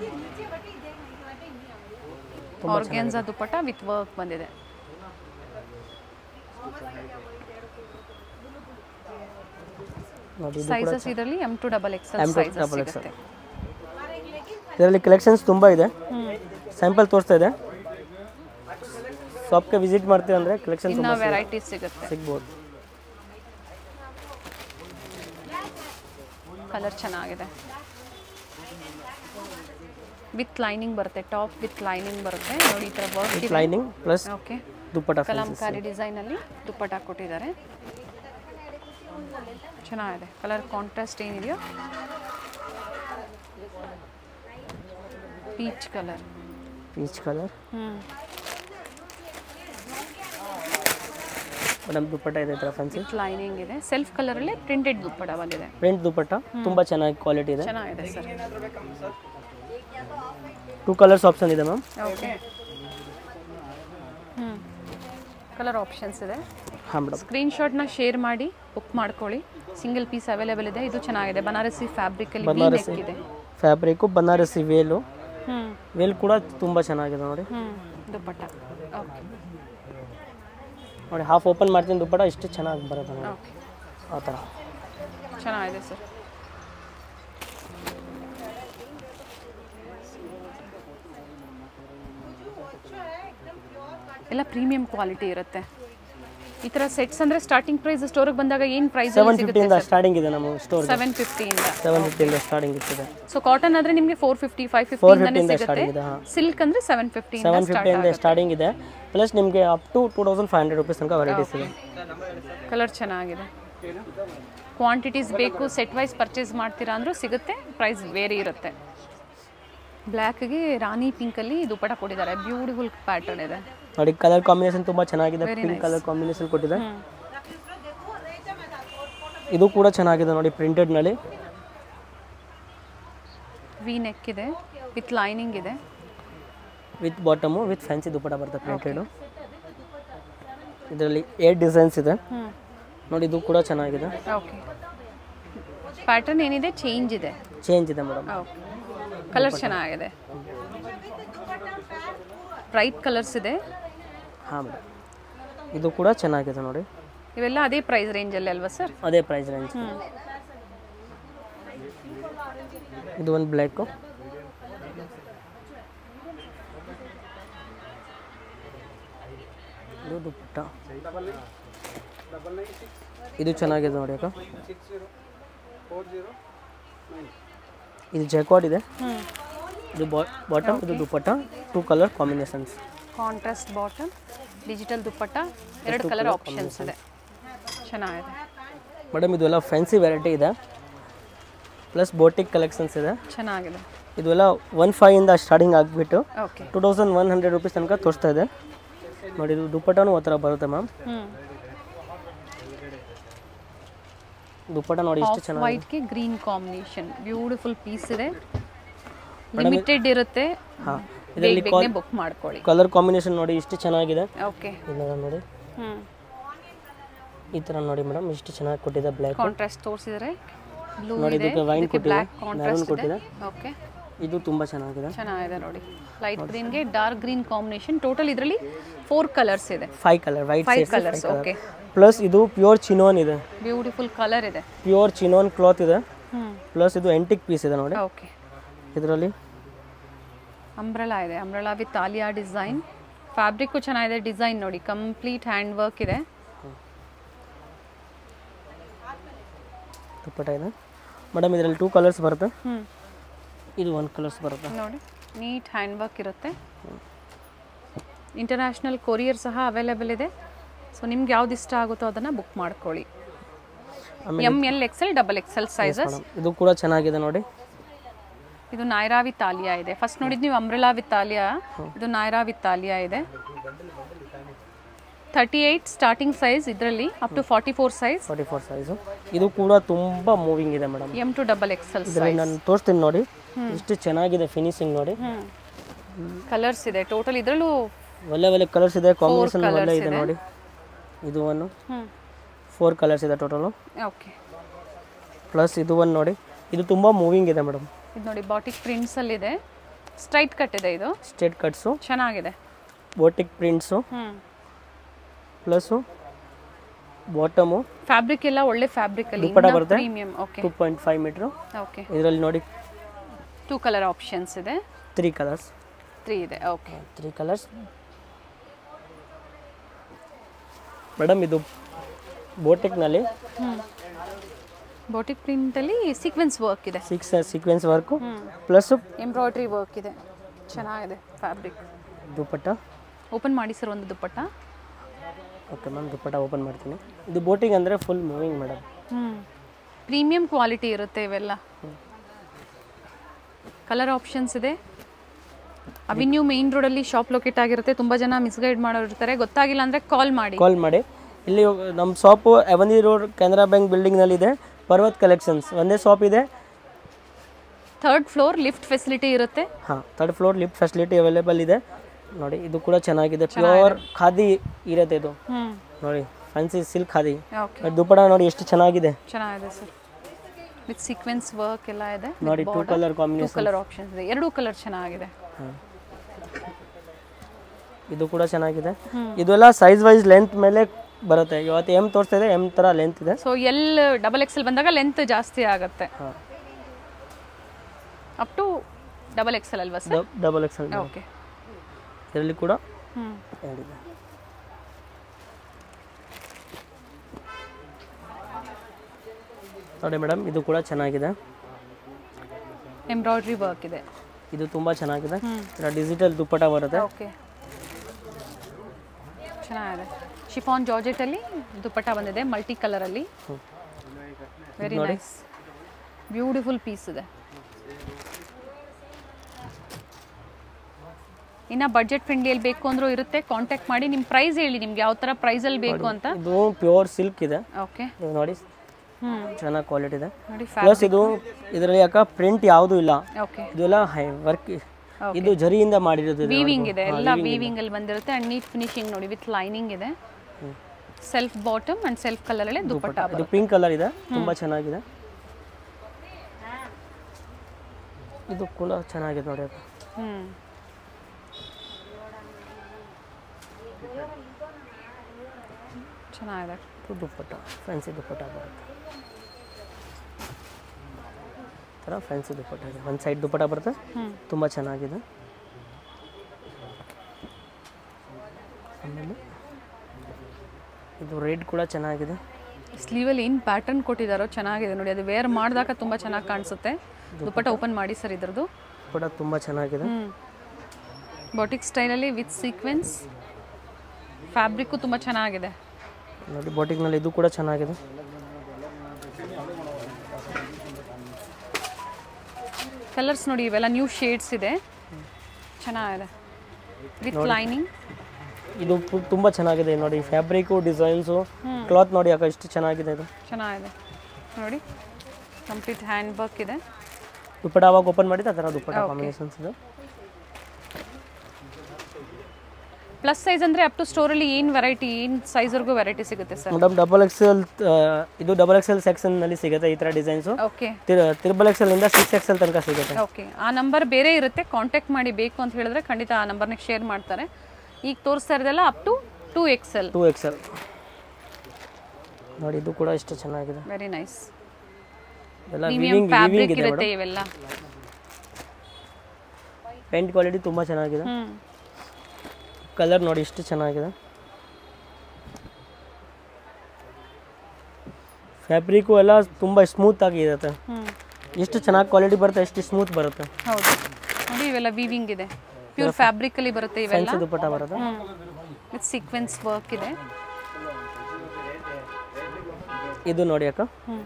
ಆರ್ಗ್ಯಾನ್ಸಾ ದುಪ್ಪಟ್ಟ ವಿತ್ ವರ್ಕ್ ಬಂದಿದೆ ನೋಡಿ ಸೈಜಸ್ ಇದರಲ್ಲಿ M to double XL sizes double ಸಿಗುತ್ತೆ ಇದರಲ್ಲಿ ಕಲೆಕ್ಷನ್ಸ್ ತುಂಬ ಇದೆ ಹ್ಞೂ ಸ್ಯಾಂಪಲ್ ತೋರಿಸ್ತಾ ಇದೆ ಶಾಪ್ಗೆ ವಿಸಿಟ್ ಮಾಡ್ತೀವಿ ಅಂದರೆ ಕಲೆಕ್ಷನ್ ಇನ್ನ ತುಂಬ ವೆರೈಟೀಸ್ ಸಿಗುತ್ತೆ ಸಿಗ್ಬೋದು ಕಲರ್ ಚೆನ್ನಾಗಿದೆ ವಿತ್ ಲೈನಿಂಗ್ ಬರುತ್ತೆ ಟಾಪ್ ವಿತ್ ಲೈನಿಂಗ್ ಬರುತ್ತೆ ನೋಡಿ ಈ ಥರ ವರ್ಕ್ ಇದೆ lining plus okay dupatta kalamkari ಡಿಸೈನಲ್ಲಿ ದುಪ್ಪಟ್ಟ ಕೊಟ್ಟಿದ್ದಾರೆ ಚೆನ್ನಾಗಿದೆ ಕಲರ್ ಕಾಂಟ್ರಾಸ್ಟ್ ಏನಿದೆಯೋ ಪೀಚ್ ಕಲರ್ ಪೀಚ್ ಕಲರ್ ಹ್ಞೂ ಮೇಡಮ್ ದುಪ್ಪಟ್ಟ ಇದೆ ಈ ಥರ ಫ್ಯಾನ್ಸಿ ಲೈನಿಂಗ್ ಇದೆ ಸೆಲ್ಫ್ ಕಲರಲ್ಲೇ ಪ್ರಿಂಟೆಡ್ ದುಪ್ಪಡ ಬಂದಿದೆ ಪ್ರಿಂಟ್ ದುಪ್ಪಟ್ಟ ತುಂಬ ಚೆನ್ನಾಗಿ ಕ್ವಾಲಿಟಿ ಇದೆ ಚೆನ್ನಾಗಿದೆ ಸರ್ ಟೂ ಕಲರ್ಸ್ ಆಪ್ಷನ್ ಇದೆ ಮ್ಯಾಮ್ ಓಕೆ ಹ್ಞೂ ಕಲರ್ ಆಪ್ಷನ್ಸ್ ಇದೆ ಹಾಂ ಮೇಡಮ್ ಸ್ಕ್ರೀನ್ಶಾಟ್ನ ಶೇರ್ ಮಾಡಿ ಬುಕ್ ಮಾಡ್ಕೊಳ್ಳಿ ಸಿಂಗಲ್ ಪೀಸ್ ಅವೈಲೇಬಲ್ ಇದೆ ಇದು ಚೆನ್ನಾಗಿದೆ ಬನಾರಸಿ ಫ್ಯಾಬ್ರಿಕಲ್ಲಿ ಬನಾರಸಿ. ಇದೆ ಫ್ಯಾಬ್ರಿಕ್ಕು ಬನಾರಸಿ ವೇಲು ಹ್ಞೂ ವೇಲ್ ಕೂಡ ತುಂಬ ಚೆನ್ನಾಗಿದೆ ನೋಡಿ ಹ್ಞೂ ದುಪ್ಪಟ್ಟ ಓಕೆ ನೋಡಿ ಹಾಫ್ ಓಪನ್ ಮಾಡ್ತೀನಿ ದುಪ್ಪಟ್ಟ ಇಷ್ಟು ಚೆನ್ನಾಗಿ ಬರುತ್ತೆ ನೋಡಿ ಓಕೆ ಆ ಥರ ಚೆನ್ನಾಗಿದೆ ಸರ್ ಎಲ್ಲ ಪ್ರೀಮಿಯಂ ಕ್ವಾಲಿಟಿ ಇರುತ್ತೆ ಈ ಥರ ಸೆಟ್ಸ್ ಅಂದರೆ ಸ್ಟಾರ್ಟಿಂಗ್ ಪ್ರೈಸ್ ಸ್ಟೋರಿಗೆ ಬಂದಾಗ ಏನು ಪ್ರೈಸ್ ಸೆವೆನ್ ಫಿಫ್ಟಿಯಿಂದ ಸ್ಟಾರ್ಟಿಂಗ್ ಇದೆ ನಮ್ಮ ಸ್ಟೋರ್ ಸೆವೆನ್ ಫಿಫ್ಟಿಯಿಂದ ಸೆವೆನ್ ಫಿಫ್ಟಿಯಿಂದ ಸ್ಟಾರ್ಟಿಂಗ್ ಇರ್ತದೆ ಸೊ ಕಾಟನ್ ಆದರೆ ನಿಮಗೆ ಫೋರ್ ಫಿಫ್ಟಿ ಫೈವ್ ಫೋರ್ ಫಿಫ್ಟಿಯಿಂದನೇ ಫಿಫ್ಟಿಯಿಂದ ಸಿಗುತ್ತೆ ಸ್ಟಾರ್ಟಿಂಗ್ ಇದೆ ಹಾಂ ಸಿಲ್ಕ್ ಅಂದರೆ ಸೆವೆನ್ ಫಿಫ್ಟಿಯಿಂದ ಸೆವೆನ್ ಫಿಫ್ಟಿಯಿಂದ ಸ್ಟಾರ್ಟಿಂಗ್ ಇದೆ ಪ್ಲಸ್ ನಿಮಗೆ up to two thousand five hundred rupees ತನಕ ವೆರೈಟೀಸ್ ಇದೆ ಕಲರ್ ಚೆನ್ನಾಗಿದೆ ಕ್ವಾಂಟಿಟೀಸ್ ಬೇಕು ಸೆಟ್ ವೈಸ್ ಪರ್ಚೇಸ್ ಮಾಡ್ತೀರಾ ಅಂದರೂ ಸಿಗುತ್ತೆ ಪ್ರೈಸ್ ವೇರಿ ಇರುತ್ತೆ ಬ್ಲ್ಯಾಕ್ಗೆ ರಾಣಿ ಪಿಂಕಲ್ಲಿ ದುಪ್ಪಟ ಕೊಟ್ಟಿದ್ದಾರೆ ಬ್ಯೂಟಿಫುಲ್ ಪ್ಯಾಟರ್ನ್ ಇದೆ ನೋಡಿ ಕಲರ್ ಕಾಂಬಿನೇಷನ್ ತುಂಬ ಚೆನ್ನಾಗಿದೆ ಪಿಂಕ್ ಕಲರ್ ಕಾಂಬಿನೇಷನ್ ಕೊಟ್ಟಿದೆ ಇದು ಕೂಡ ಚೆನ್ನಾಗಿದೆ ನೋಡಿ ಪ್ರಿಂಟೆಡ್ನಲ್ಲಿ ವಿ ನೆಕ್ ಇದೆ ವಿತ್ ಲೈನಿಂಗ್ ಇದೆ with bottom with fancy dupatta ಬರುತ್ತೆ ಪ್ರಿಂಟೆಡು ಇದರಲ್ಲಿ ಏಟ್ ಡಿಸೈನ್ಸ್ ಇದೆ ಹ್ಞೂ ನೋಡಿ ಇದು ಕೂಡ ಚೆನ್ನಾಗಿದೆ ಓಕೆ ಪ್ಯಾಟರ್ನ್ ಏನಿದೆ ಚೇಂಜ್ ಇದೆ ಚೇಂಜ್ ಇದೆ ಮೇಡಮ್ ಓಕೆ ಕಲರ್ ಚೆನ್ನಾಗಿದೆ ಬ್ರೈಟ್ ಕಲರ್ಸ್ ಇದೆ ಹಾಂ ಮೇಡಮ್ ಇದು ಕೂಡ ಚೆನ್ನಾಗಿದೆ ನೋಡಿ ಇವೆಲ್ಲ ಅದೇ ಪ್ರೈಸ್ ರೇಂಜಲ್ಲಿ ಅಲ್ವಾ ಸರ್ ಅದೇ ಪ್ರೈಸ್ ರೇಂಜ್ ಹ್ಞೂ ಇದು ಒಂದು ಬ್ಲ್ಯಾಕು ಇದು ದುಪ್ಪಟ್ಟ ಇದು ಚೆನ್ನಾಗಿದೆ ನೋಡಿ ಅಕ್ಕ ಇದು ಜೈಕಾಡ್ ಇದೆ ಹ್ಞೂ ಇದು ಬಾಟಮ್ ಇದು dupatta two colour combinations contrast bottom digital dupatta ಎರಡು ಕಲರ್ ಆಪ್ಷನ್ಸ್ ಇದೆ ಚೆನ್ನಾಗಿದೆ ಮೇಡಮ್ ಇದೆಲ್ಲ ಫ್ಯಾನ್ಸಿ ವೆರೈಟಿ ಇದೆ ಪ್ಲಸ್ ಬೋಟಿಕ್ ಕಲೆಕ್ಷನ್ಸ್ ಇದೆ ಚೆನ್ನಾಗಿದೆ ಇದೆಲ್ಲ ಒನ್ ಫೈವಿಂದ ಸ್ಟಾರ್ಟಿಂಗ್ ಆಗಿಬಿಟ್ಟು okay two thousand one hundred rupees ತನಕ ತೋರಿಸ್ತಾ ಇದೆ ನೋಡಿ ಇದು ದುಪ್ಪಟ್ಟನೂ ಆ ಥರ ಬರುತ್ತೆ ಮ್ಯಾಮ್ ಹ್ಞೂ ದುಪ್ಪಟ್ಟ ನೋಡಿ ಇಷ್ಟು ಆಫ್ ಚೆನ್ನಾಗಿ ವೈಟ್ಗೆ ಗ್ರೀನ್ ಕಾಂಬಿನೇಷನ್ ಬ್ಯೂಟಿಫುಲ್ ಪೀಸ್ ಇದೆ ಲಿಮಿಟೆಡ್ ಇರುತ್ತೆ ಹಾಂ ಬೇಗ ಇದರಲ್ಲಿ ಬೇಗನೆ ಬುಕ್ ಮಾಡ್ಕೊಳ್ಳಿ ಕಲರ್ ಕಾಂಬಿನೇಷನ್ ನೋಡಿ ಇಷ್ಟು ಚೆನ್ನಾಗಿದೆ ಓಕೆ ಇಲ್ಲ ನೋಡಿ ಹ್ಞೂ ಈ ಥರ ನೋಡಿ ಮೇಡಮ್ ಇಷ್ಟು ಚೆನ್ನಾಗಿ ಕೊಟ್ಟಿದೆ ಬ್ಲ್ಯಾಕ್ ಕಾಂಟ್ರಾಸ್ಟ್ ತೋರಿಸಿದರೆ ಬ್ಲೂ ನೋಡಿ ಇದೆ ಇದಕ್ಕೆ ವೈನ್ ಇದಕ್ಕೆ ಕೊಟ್ಟಿದೆ ಬ್ಲ್ಯಾಕ್ ಮೆರೂನ್ ಕಾಂಟ್ರಾಸ್ಟ್ ಇದೆ ಕೊಟ್ಟಿದೆ ಓಕೆ ಇದು ತುಂಬ ಚೆನ್ನಾಗಿದೆ ಚೆನ್ನಾಗಿದೆ ನೋಡಿ ಲೈಟ್ ಗ್ರೀನ್ಗೆ ಡಾರ್ಕ್ ಗ್ರೀನ್ ಕಾಂಬಿನೇಷನ್ ಟೋಟಲ್ ಇದರಲ್ಲಿ ಫೋರ್ ಕಲರ್ಸ್ ಇದೆ five colour white five colours okay plus ಇದು ಪ್ಯೂರ್ ಚಿನೋನ್ ಇದೆ ಬ್ಯೂಟಿಫುಲ್ ಕಲರ್ ಇದೆ ಪ್ಯೂರ್ ಚಿನೋನ್ ಕ್ಲಾತ್ ಇದೆ ಹ್ಞೂ ಪ್ಲಸ್ ಇದು ಎಂಟಿಕ್ ಪೀಸ್ ಇದೆ ನೋಡಿ ಓಕೆ ಇದರಲ್ಲಿ ಅಂಬ್ರಲಾ ಇದೆ umbrella with Alia design fabric ಚೆನ್ನಾಗಿದೆ ಡಿಸೈನ್ ನೋಡಿ ಕಂಪ್ಲೀಟ್ ಹ್ಯಾಂಡ್ ವರ್ಕ್ ಇದೆ ದುಪ್ಪಟ್ಟ ಇದೆ ಮೇಡಮ್ ಇದರಲ್ಲಿ ಟೂ ಕಲರ್ಸ್ ಬರುತ್ತೆ ಹ್ಞೂ ಇದು ಒಂದು ಕಲರ್ಸ್ ಬರುತ್ತೆ ನೋಡಿ ನೀಟ್ ಹ್ಯಾಂಡ್ ವರ್ಕ್ ಇರುತ್ತೆ ಇಂಟರ್ನ್ಯಾಷನಲ್ ಕೊರಿಯರ್ ಸಹ ಅವೈಲೇಬಲ್ ಇದೆ ಸೊ ನಿಮ್ಗೆ ಯಾವ್ದು ಇಷ್ಟ ಆಗುತ್ತೋ ಅದನ್ನು ಬುಕ್ ಮಾಡ್ಕೊಳ್ಳಿ M L XL double XL sizes madam ಇದು ಕೂಡ ಚೆನ್ನಾಗಿದೆ ನೋಡಿ ಇದು ನಾಯ್ರಾ ವಿತ್ ಆಲಿಯಾ ಇದೆ ಫಸ್ಟ್ ನೋಡಿದ್ ನೀವು ಅಂಬ್ರೆಲಾ ವಿತ್ ಆಲಿಯಾ ಇದು ನಾಯ್ರಾ ವಿತ್ ಆಲಿಯಾ ಇದೆ ತರ್ಟಿ ಏಯ್ಟ್ ಸ್ಟಾರ್ಟಿಂಗ್ ಸೈಜ್ ಇದರಲ್ಲಿ up to forty four size forty four size ಇದು ಕೂಡ ತುಂಬ ಮೂವಿಂಗ್ ಇದೆ madam M to double XL ಇದರಲ್ಲಿ ನಾನು ತೋರಿಸ್ತೀನಿ ನೋಡಿ ಇಷ್ಟು ಚೆನ್ನಾಗಿದೆ ಫಿನಿಶಿಂಗ್ ನೋಡಿ ಕಲರ್ಸ್ ಇದೆ ಟೋಟಲ್ ಇದರಲ್ಲೂ ಒಳ್ಳೆ ಒಳ್ಳೆ ಕಲರ್ಸ್ ಇದೆ ಕಾಂಬಿನೇಷನ್ colours ಒಳ್ಳೆ ಇದೆ ಇದೆ. ನೋಡಿ ಇದು ಒಂದು ಹ್ಞೂ ಫೋರ್ ಕಲರ್ಸ್ ಇದೆ ಟೋಟಲು ಓಕೆ ಪ್ಲಸ್ ಇದು ಒಂದು ನೋಡಿ ಇದು ತುಂಬ ಮೂವಿಂಗ್ ಇದೆ ಮೇಡಮ್ ಇದು ನೋಡಿ ಬಾಟಿಕ್ ಪ್ರಿಂಟ್ಸಲ್ಲಿದೆ ಸ್ಟ್ರೈಟ್ ಕಟ್ ಇದೆ ಇದು ಸ್ಟೇಟ್ ಕಟ್ಸು ಚೆನ್ನಾಗಿದೆ ಬೋಟಿಕ್ ಪ್ರಿಂಟ್ಸು ಹ್ಞೂ ಪ್ಲಸ್ಸು ಬಾಟಮು ಫ್ಯಾಬ್ರಿಕ್ ಎಲ್ಲ ಒಳ್ಳೆ ಫ್ಯಾಬ್ರಿಕ್ ಅಲ್ಲಿ ದುಪ್ಪಟ್ಟ ಬರುತ್ತೆ? Premium okay two point five metre okay ಇದರಲ್ಲಿ ನೋಡಿ ಟೂ ಕಲರ್ ಆಪ್ಷನ್ಸ್ ಇದೆ ತ್ರೀ ಕಲರ್ಸ್ ತ್ರೀ ಇದೆ ಓಕೆ ತ್ರೀ ಕಲರ್ಸ್ ಮೇಡಮ್ ಇದು ಬೋಟಿಕ್ನಲ್ಲಿ ಹ್ಞೂ ಬಾಟಿಕ್ ಪ್ರಿಂಟಲ್ಲಿ ಸೀಕ್ವೆನ್ಸ್ ವರ್ಕ್ ಇದೆ ಸಿಕ್ಸ್ ಸೀಕ್ವೆನ್ಸ್ ವರ್ಕು ಹ್ಞೂ ಪ್ಲಸ್ ಎಂಬ್ರಾಯ್ಡ್ರಿ ವರ್ಕ್ ಇದೆ ಚೆನ್ನಾಗಿದೆ ಫ್ಯಾಬ್ರಿಕ್ ದುಪ್ಪಟ್ಟ ಓಪನ್ ಮಾಡಿ ಸರ್ ಒಂದು dupatta okay ma'am dupatta open ಮಾಡ್ತೀನಿ ಇದು ಬೋಟಿಂಗ್ ಅಂದರೆ ಫುಲ್ ಮೂವಿಂಗ್ ಮೇಡಮ್ ಹ್ಞೂ ಪ್ರೀಮಿಯಂ ಕ್ವಾಲಿಟಿ ಇರುತ್ತೆ ಇವೆಲ್ಲ ಕಲರ್ ಆಪ್ಷನ್ಸ್ ಇದೆ ಅವಿನ್ಯೂ ಮೇನ್ ರೋಡಲ್ಲಿ ಶಾಪ್ ಲೊಕೇಟ್ ಆಗಿರುತ್ತೆ ತುಂಬ ಜನ ಮಿಸ್ಗೈಡ್ ಮಾಡೋರು ಇರ್ತಾರೆ ಗೊತ್ತಾಗಿಲ್ಲ ಅಂದರೆ ಕಾಲ್ ಮಾಡಿ ಕಾಲ್ ಮಾಡಿ ಇಲ್ಲಿ ನಮ್ಮ shop avenue road Canara bank ಬಿಲ್ಡಿಂಗ್ನಲ್ಲಿದೆ ಪರ್ವತ್ ಕಲೆಕ್ಷನ್ಸ್ ಒಂದೇ ಶಾಪ್ ಇದೆ ಥರ್ಡ್ ಫ್ಲೋರ್ ಲಿಫ್ಟ್ ಫೆಸಿಲಿಟಿ ಇರುತ್ತೆ ಹಾಂ third floor lift facility available ಇದೆ ನೋಡಿ ಇದು ಕೂಡ ಚೆನ್ನಾಗಿದೆ ಪ್ಯೂರ್ ಖಾದಿ ಇರುತ್ತೆ ಇದು ಹ್ಞೂ ನೋಡಿ fancy silk khadi okay dupatta ನೋಡಿ ಎಷ್ಟು ಚೆನ್ನಾಗಿದೆ ಚೆನ್ನಾಗಿದೆ ಸರ್ ವಿತ್ ಸೀಕ್ವೆನ್ಸ್ ವರ್ಕ್ ಎಲ್ಲ ಇದೆ ನೋಡಿ two colour two combination colour options ಇದೆ ಎರಡೂ ಕಲರ್ ಚೆನ್ನಾಗಿದೆ ಇದು ಕೂಡ ಚೆನ್ನಾಗಿದೆ ಇದೆಲ್ಲ ಸೈಜ್ ವೈಸ್ ಲೆಂತ್ ಮೇಲೆ ಬರುತ್ತೆ ಇವತ್ತು ಎಮ್ ತೋರಿಸ್ತಾ ಇದೆ ಎಮ್ ಥರ ಲೆಂತ್ ಇದೆ ಸೊ ಎಲ್ ಡಬಲ್ ಎಕ್ಸೆಲ್ ಬಂದಾಗ ಲೆಂತ್ ಜಾಸ್ತಿ ಆಗುತ್ತೆ ಹಾಂ ಅಪ್ ಟು ಡಬಲ್ ಎಕ್ಸೆಲ್ ಅಲ್ವಾ ಸರ್ ಡಬಲ್ ಎಕ್ಸೆಲ್ ಓಕೆ ಇದರಲ್ಲಿ ಕೂಡ ಹ್ಞೂ ಹೇಳಿದೆ ನೋಡಿ ಮೇಡಮ್ ಇದು ಕೂಡ ಚೆನ್ನಾಗಿದೆ ಎಂಬ್ರಾಯ್ಡ್ರಿ ವರ್ಕ್ ಇದೆ ಇದು ತುಂಬ ಚೆನ್ನಾಗಿದೆ ಹ್ಮ್. ಡಿಜಿಟಲ್ ದುಪ್ಪಟ ಬರುತ್ತೆ ಓಕೆ ಚೆನ್ನಾಗಿದೆ ಶಿಫಾನ್ ಜಾರ್ಜೆಟಲ್ಲಿ ದುಪ್ಪಟ್ಟ ಬಂದಿದೆ ಮಲ್ಟಿ ಕಲರಲ್ಲಿ ವೆರಿ ನೈಸ್ ಬ್ಯೂಟಿಫುಲ್ ಪೀಸ್ ಇದೆ ಇನ್ನು ಬಡ್ಜೆಟ್ ಫ್ರೆಂಡ್ಲಿಯಲ್ಲಿ ಬೇಕು ಅಂದ್ರೂ ಇರುತ್ತೆ ಕಾಂಟ್ಯಾಕ್ಟ್ ಮಾಡಿ ನಿಮ್ಮ ಪ್ರೈಸ್ ಹೇಳಿ ನಿಮ್ಗೆ ಯಾವ ಥರ ಪ್ರೈಸಲ್ಲಿ ಬೇಕು ಅಂತ ಇದು ಪ್ಯೂರ್ ಸಿಲ್ಕ್ ಇದೆ ಓಕೆ ನೀವು ನೋಡಿ ಹ್ಞೂ ಚೆನ್ನಾಗಿ ಕ್ವಾಲಿಟಿ ಇದೆ ನೋಡಿ ಪ್ಲಸ್ ಇದು ಇದರಲ್ಲಿ ಯಾಕ ಪ್ರಿಂಟ್ ಯಾವುದೂ ಇಲ್ಲ ಓಕೆ ಇದೆಲ್ಲ ಹೈ ವರ್ಕ್ ಇದು ಜರಿಯಿಂದ ಮಾಡಿರೋದು ಇದು. ವೀವಿಂಗ್ ಇದೆ ಎಲ್ಲ ವೀವಿಂಗ್ ಅಲ್ಲಿ ಬಂದಿರುತ್ತೆ ಅಂಡ್ ನೀಟ್ ಫಿನಿಶಿಂಗ್ ನೋಡಿ ವಿತ್ ಲೈನಿಂಗ್ ಇದೆ self bottom and self colour ಅಲ್ಲಿ ದುಪ್ಪಟ್ಟ ಇದು ಪಿಂಕ್ ಕಲರ್ ಇದೆ ತುಂಬ ಚೆನ್ನಾಗಿದೆ ಇದು ಕೂಡ ಚೆನ್ನಾಗಿದೆ ನೋಡಿ ಅದು. ಹ್ಮ್ ಚೆನ್ನಾಗಿದೆ ಇದು ದುಪ್ಪಟ್ಟ ಫ್ಯಾನ್ಸಿ ದುಪ್ಪಟ್ಟ ಬರುತ್ತೆ ಥರ ಫ್ಯಾನ್ಸಿ ದುಪ್ಪಟ್ಟ ಇದೆ ಒಂದು ಸೈಡ್ ದುಪ್ಪಟ್ಟ ಬರುತ್ತೆ ಹ್ಮ್ ತುಂಬ ಚೆನ್ನಾಗಿದೆ ಆಮೇಲೆ ಇದು ರೇಟ್ ಕೂಡ ಚೆನ್ನಾಗಿದೆ ಸ್ಲೀವಲ್ಲಿ ಏನು ಪ್ಯಾಟರ್ನ್ ಕೊಟ್ಟಿದ್ದಾರೋ ಚೆನ್ನಾಗಿದೆ ನೋಡಿ ಅದು ವೇರ್ ಮಾಡಿದಾಗ ತುಂಬ ಚೆನ್ನಾಗಿ ಕಾಣಿಸುತ್ತೆ ದುಪ್ಪಟ್ಟ ಓಪನ್ ಮಾಡಿ ಸರ್ ಇದ್ರದ್ದು ಕೂಡ ತುಂಬ ಚೆನ್ನಾಗಿದೆ ಹ್ಞೂ ಬಾಟಿಕ್ ಸ್ಟೈಲಲ್ಲಿ ವಿತ್ ಸೀಕ್ವೆನ್ಸ್ ಫ್ಯಾಬ್ರಿಕ್ಕು ತುಂಬ ಚೆನ್ನಾಗಿದೆ ನೋಡಿ ಬಾಟಿಕ್ನಲ್ಲಿ ಇದು ಕೂಡ ಚೆನ್ನಾಗಿದೆ ಕಲರ್ಸ್ ನೋಡಿ ಇವೆಲ್ಲ ನ್ಯೂ ಶೇಡ್ಸ್ ಇದೆ ಚೆನ್ನಾಗಿದೆ ವಿತ್ ಲೈನಿಂಗ್ ಇದು ಫು- ತುಂಬ ಚೆನ್ನಾಗಿದೆ ನೋಡಿ ಫ್ಯಾಬ್ರಿಕು ಡಿಸೈನ್ಸು ಕ್ಲಾತ್ ನೋಡಿ ಯಾಕೆ ಎಷ್ಟು ಚೆನ್ನಾಗಿದೆ ಇದು ಚೆನ್ನಾಗಿದೆ ನೋಡಿ ಕಂಪ್ಲೀಟ್ ಹ್ಯಾಂಡ್ ವರ್ಕ್ ಇದೆ ದುಪ್ಪಟ ಅವಾಗ ಓಪನ್ ಮಾಡಿದ್ದು ಆ ಥರ ದುಪ್ಪಟ ಕಾಂಬಿನೇಷನ್ಸ್ ಇದೆ ಪ್ಲಸ್ ಸೈಜ್ ಅಂದರೆ ಅಪ್ ಟು ಸ್ಟೋರಲ್ಲಿ ಏನು ವೆರೈಟಿ ಏನು ಸೈಜ್ವರೆಗೂ ವೆರೈಟಿ ಸಿಗುತ್ತೆ ಸರ್ ಮೇಡಮ್ ಡಬಲ್ ಎಕ್ಸೆಲ್ ಇದು ಡಬಲ್ ಎಕ್ಸೆಲ್ ಸೆಕ್ಷನ್ನಲ್ಲಿ ಸಿಗುತ್ತೆ ಈ ಥರ ಡಿಸೈನ್ಸು ಓಕೆ ತ್ರಿಬಲ್ ಎಕ್ಸೆಲ್ನಿಂದ ಸಿಕ್ಸ್ ಎಕ್ಸೆಲ್ ತನಕ ಸಿಗುತ್ತೆ ಓಕೆ ಆ ನಂಬರ್ ಬೇರೆ ಇರುತ್ತೆ ಕಾಂಟ್ಯಾಕ್ಟ್ ಮಾಡಿ ಬೇಕು ಅಂತ ಹೇಳಿದ್ರೆ ಖಂಡಿತ ಆ ನಂಬರ್ನ ಶೇರ್ ಮಾಡ್ತಾರೆ ಈಗ ತೋರಿಸ್ತಾ ಇರೋದೆಲ್ಲ up to two XL two XL ನೋಡಿ ಇದು ಕೂಡ ಎಷ್ಟು ಚೆನ್ನಾಗಿದೆ ವೆರಿ ನೈಸ್ ಎಲ್ಲ ಪ್ರೀಮಿಯಂ ವಿವಿಂಗ್ ಫ್ಯಾಬ್ರಿಕ್ ವಿವಿಂಗ್ ಇದೆ ಇರುತ್ತೆ ಇವೆಲ್ಲ ಪೇಂಟ್ ಕ್ವಾಲಿಟಿ ತುಂಬ ಚೆನ್ನಾಗಿದೆ ಹ್ಮ್ ಕಲರ್ ನೋಡಿ ಎಷ್ಟು ಚೆನ್ನಾಗಿದೆ ಫ್ಯಾಬ್ರಿಕು ಎಲ್ಲ ತುಂಬ ಸ್ಮೂತ್ ಆಗಿ ಇರುತ್ತೆ ಹ್ಮ್ ಎಷ್ಟು ಚೆನ್ನಾಗಿ ಕ್ವಾಲಿಟಿ ಬರುತ್ತೆ ಎಷ್ಟು ಸ್ಮೂತ್ ಬರುತ್ತೆ ಹೌದು ನೋಡಿ ಇವೆಲ್ಲ ವೀವಿಂಗ್ ಇದೆ ಪ್ಯೂರ್ ಫ್ಯಾಬ್ರಿಕ್ ಅಲ್ಲಿ ಬರುತ್ತೆ ಇವೆಲ್ಲ ಫ್ಯಾನ್ಸಿ ದುಪ್ಪಟ್ಟ ಬರುತ್ತೆ ಹ್ಮ್ ವಿತ್ ಸೀಕ್ವೆನ್ಸ್ ವರ್ಕ್ ಇದೆ ಇದು ನೋಡಿ ಅಕ್ಕ ಹ್ಮ್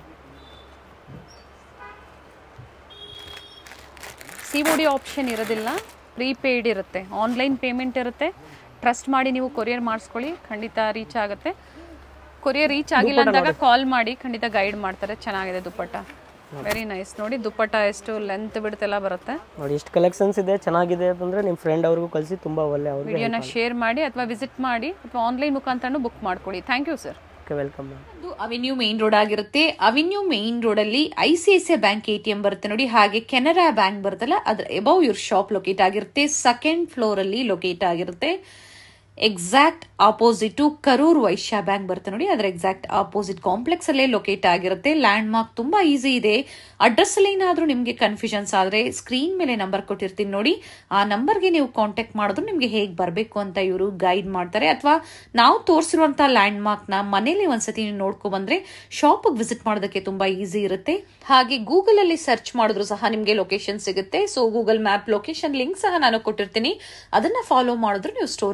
ಸಿ ಒ ಡಿ ಆಪ್ಷನ್ ಇರೋದಿಲ್ಲ ಪ್ರೀಪೇಯ್ಡ್ ಇರುತ್ತೆ ಆನ್ಲೈನ್ ಪೇಮೆಂಟ್ ಇರುತ್ತೆ ಟ್ರಸ್ಟ್ ಮಾಡಿ ನೀವು ಕೊರಿಯರ್ ಮಾಡಿಸ್ಕೊಳ್ಳಿ ಖಂಡಿತ ರೀಚ್ ಆಗುತ್ತೆ ಕೊರಿಯರ್ ರೀಚ್ ಆಗಿಲ್ಲ ಅಂದಾಗ ಕಾಲ್ ಮಾಡಿ ಖಂಡಿತ ಗೈಡ್ ಮಾಡ್ತಾರೆ ಚೆನ್ನಾಗಿದೆ ದುಪ್ಪಟ್ಟ ವೆರಿ ನೈಸ್ ನೋಡಿ ದುಪ್ಪಟ್ಟ ಎಷ್ಟು ಲೆಂತ್ ಬಿಡ್ತೆಲ್ಲ ಬರುತ್ತೆ ನೋಡಿ ಎಷ್ಟು ಕಲೆಕ್ಷನ್ಸ್ ಇದೆ ಚೆನ್ನಾಗಿದೆ ಅಂತಂದರೆ ನಿಮ್ಮ ಫ್ರೆಂಡ್ ಅವ್ರಿಗೂ ಕಳಿಸಿ ತುಂಬ ಒಳ್ಳೆ ಅವ್ರಿಗೆ ವಿಡಿಯೋನ ಶೇರ್ ಮಾಡಿ ಅಥವಾ ವಿಸಿಟ್ ಮಾಡಿ ಅಥವಾ ಆನ್ಲೈನ್ ಮುಖಾಂತರನೂ ಬುಕ್ ಮಾಡ್ಕೊಳ್ಳಿ thank you sir okay welcome ma'am ಇದು ಅವೆನ್ಯೂ ಮೇನ್ ರೋಡ್ ಆಗಿರುತ್ತೆ ಅವೆನ್ಯೂ ಮೇನ್ ರೋಡ್ ಅಲ್ಲಿ I C I C I bank A T M ಬರುತ್ತೆ ನೋಡಿ ಹಾಗೆ ಕೆನರಾ ಬ್ಯಾಂಕ್ ಬರುತ್ತಲ್ಲ ಅದ್ರ ಎಬವ್ ಇವ್ರ ಶಾಪ್ ಲೊಕೇಟ್ ಆಗಿರುತ್ತೆ ಸೆಕೆಂಡ್ ಫ್ಲೋರ್ ಅಲ್ಲಿ ಲೊಕೇಟ್ ಆಗಿರುತ್ತೆ exact opposite to Karur Vysya bank ಬರುತ್ತೆ ನೋಡಿ ಅದರ ಎಕ್ಸಾಕ್ಟ್ ಆಪೋಸಿಟ್ ಕಾಂಪ್ಲೆಕ್ಸ್ ಅಲ್ಲೇ ಲೊಕೇಟ್ ಆಗಿರುತ್ತೆ ಲ್ಯಾಂಡ್ ಮಾರ್ಕ್ ತುಂಬಾ ಈಸಿ ಇದೆ ಅಡ್ರೆಸ್ ಅಲ್ಲಿ ಏನಾದ್ರೂ ನಿಮಗೆ ಕನ್ಫ್ಯೂಷನ್ಸ್ ಆದ್ರೆ ಸ್ಕ್ರೀನ್ ಮೇಲೆ ನಂಬರ್ ಕೊಟ್ಟಿರ್ತೀನಿ ನೋಡಿ ಆ ನಂಬರ್ಗೆ ನೀವು ಕಾಂಟ್ಯಾಕ್ಟ್ ಮಾಡಿದ್ರು ನಿಮಗೆ ಹೇಗೆ ಬರಬೇಕು ಅಂತ ಇವರು ಗೈಡ್ ಮಾಡ್ತಾರೆ ಅಥವಾ ನಾವು ತೋರಿಸಿರುವಂತಹ ಲ್ಯಾಂಡ್ ಮಾರ್ಕ್ ನ ಮನೇಲಿ ಒಂದ್ಸತಿ ನೀವು ನೋಡ್ಕೊ ಬಂದ್ರೆ ಶಾಪ್ ವಿಸಿಟ್ ಮಾಡೋದಕ್ಕೆ ತುಂಬಾ ಈಸಿ ಇರುತ್ತೆ ಹಾಗೆ ಗೂಗಲ್ ಅಲ್ಲಿ ಸರ್ಚ್ ಮಾಡಿದ್ರು ಸಹ ನಿಮಗೆ ಲೊಕೇಶನ್ ಸಿಗುತ್ತೆ so Google map location link ಸಹ ನಾನು ಕೊಟ್ಟಿರ್ತೀನಿ ಅದನ್ನ ಫಾಲೋ ಮಾಡಿದ್ರು ನೀವು ಸ್ಟೋರ್ ವಿಸಿಟ್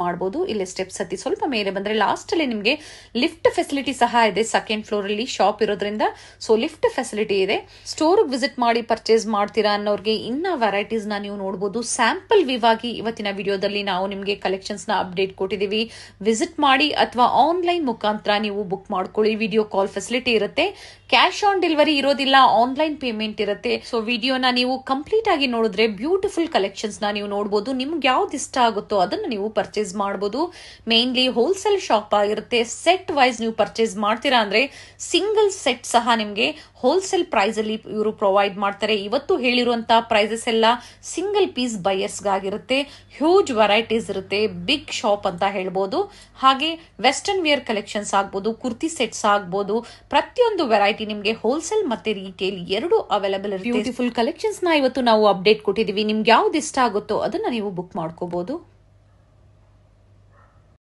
ಮಾಡಬಹುದು ಇಲ್ಲಿ ಸ್ಟೆಪ್ಸ್ ಹತ್ತಿ ಸ್ವಲ್ಪ ಮೇಲೆ ಬಂದ್ರೆ ಲಾಸ್ಟ್ ಅಲ್ಲಿ ನಿಮಗೆ ಲಿಫ್ಟ್ ಫೆಸಿಲಿಟಿ ಸಹ ಇದೆ ಸೆಕೆಂಡ್ ಫ್ಲೋರ್ ಅಲ್ಲಿ ಶಾಪ್ ಇರೋದ್ರಿಂದ ಸೊ ಲಿಫ್ಟ್ ಫೆಸಿಲಿಟಿ ಇದೆ ಸ್ಟೋರ್ ವಿಸಿಟ್ ಮಾಡಿ ಪರ್ಚೇಸ್ ಮಾಡ್ತೀರಾ ಅನ್ನೋರ್ಗೆ ಇನ್ನ ವೆರೈಟೀಸ್ ನ ನೀವು ನೋಡಬಹುದು ಸ್ಯಾಂಪಲ್ ವಿವಾಗಿ ಇವತ್ತಿನ ವಿಡಿಯೋದಲ್ಲಿ ನಾವು ನಿಮಗೆ ಕಲೆಕ್ಷನ್ಸ್ ನ ಅಪ್ಡೇಟ್ ಕೊಟ್ಟಿದೀವಿ ವಿಸಿಟ್ ಮಾಡಿ ಅಥವಾ ಆನ್ಲೈನ್ ಮುಖಾಂತರ ನೀವು ಬುಕ್ ಮಾಡ್ಕೊಳ್ಳಿ ವಿಡಿಯೋ ಕಾಲ್ ಫೆಸಿಲಿಟಿ ಇರುತ್ತೆ ಕ್ಯಾಶ್ ಆನ್ ಡೆಲಿವರಿ ಇರೋದಿಲ್ಲ ಆನ್ಲೈನ್ ಪೇಮೆಂಟ್ ಇರುತ್ತೆ ಸೊ ವಿಡಿಯೋನ ನೀವು ಕಂಪ್ಲೀಟ್ ಆಗಿ ನೋಡಿದ್ರೆ ಬ್ಯೂಟಿಫುಲ್ ಕಲೆಕ್ಷನ್ಸ್ ನ ನೀವು ನೋಡಬಹುದು ನಿಮ್ಗೆ ಯಾವ್ದು ಇಷ್ಟ ಆಗುತ್ತೋ ಅದನ್ನ ನೀವು ಪರ್ಚೇಸ್ ಮಾಡಬಹುದು ಮೇನ್ಲಿ ಹೋಲ್ಸೇಲ್ ಶಾಪ್ ಆಗಿರುತ್ತೆ ಸೆಟ್ ವೈಸ್ ನೀವು ಪರ್ಚೇಸ್ ಮಾಡ್ತೀರಾ ಅಂದ್ರೆ ಸಿಂಗಲ್ ಸೆಟ್ ಸಹ ನಿಮ್ಗೆ ಹೋಲ್ಸೇಲ್ ಪ್ರೈಸ್ ಅಲ್ಲಿ ಇವರು ಪ್ರೊವೈಡ್ ಮಾಡ್ತಾರೆ ಇವತ್ತು ಹೇಳಿರುವಂತಹ ಪ್ರೈಸಸ್ ಎಲ್ಲ ಸಿಂಗಲ್ ಪೀಸ್ ಬೈಯರ್ಸ್ಗಾಗಿರುತ್ತೆ ಹ್ಯೂಜ್ ವೆರೈಟೀಸ್ ಇರುತ್ತೆ ಬಿಗ್ ಶಾಪ್ ಅಂತ ಹೇಳ್ಬೋದು ಹಾಗೆ ವೆಸ್ಟರ್ನ್ ವೇರ್ ಕಲೆಕ್ಷನ್ಸ್ ಆಗ್ಬೋದು ಕುರ್ತಿ ಸೆಟ್ಸ್ ಆಗ್ಬೋದು ಪ್ರತಿಯೊಂದು ವೆರೈಟಿ ನಿಮಗೆ ಹೋಲ್ಸೇಲ್ ಮತ್ತೆ ರಿಟೇಲ್ ಎರಡು ಅವೈಲೇಬಲ್ ಇರುತ್ತೆ ಬ್ಯೂಟಿಫುಲ್ ಕಲೆಕ್ಷನ್ಸ್ ನ ಇವತ್ತು ನಾವು ಅಪ್ಡೇಟ್ ಕೊಟ್ಟಿದೀವಿ ನಿಮ್ಗೆ ಯಾವ್ದು ಇಷ್ಟ ಆಗುತ್ತೋ ಅದನ್ನ ನೀವು ಬುಕ್ ಮಾಡ್ಕೋಬಹುದು